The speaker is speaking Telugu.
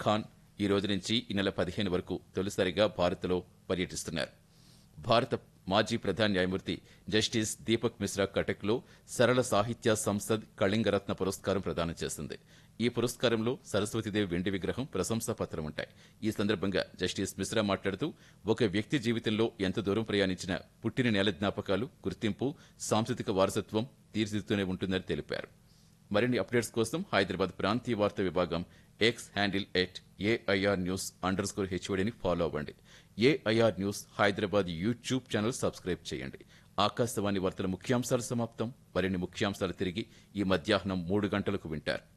ఖాన్ ఈ రోజు నుంచి ఈ నెల పదిహేను వరకు తొలిసారిగా భారత్లో పర్యటిస్తున్నారు భారత మాజీ ప్రధాన న్యాయమూర్తి జస్టిస్ దీపక్ మిశ్రా కటక్లో సరళ సాహిత్య సంసద్ కళింగరత్న పురస్కారం ప్రదానం చేసింది ఈ పురస్కారంలో సరస్వతీదేవి వెండి విగ్రహం ప్రశంసా పత్రం ఉంటాయి ఈ సందర్భంగా జస్టిస్ మిశ్రా మాట్లాడుతూ ఒక వ్యక్తి జీవితంలో ఎంత దూరం ప్రయాణించినా పుట్టిన నేల జ్ఞాపకాలు గుర్తింపు సాంస్కృతిక వారసత్వం తీర్చిదిద్దుతూనే ఉంటుందని తెలిపారు మరిన్ని అప్డేట్స్ కోసం హైదరాబాద్ ప్రాంతీయ వార్తా విభాగం X handle at AIR news underscore హెచ్ఓడిని ఫాలో అవ్వండి AIR news Hyderabad YouTube channel subscribe చేయండి ఆకాశవాణి వార్తల ముఖ్యాంశాలు సమాప్తం మరిన్ని ముఖ్యాంశాలు తిరిగి ఈ మధ్యాహ్నం మూడు గంటలకు వింటారు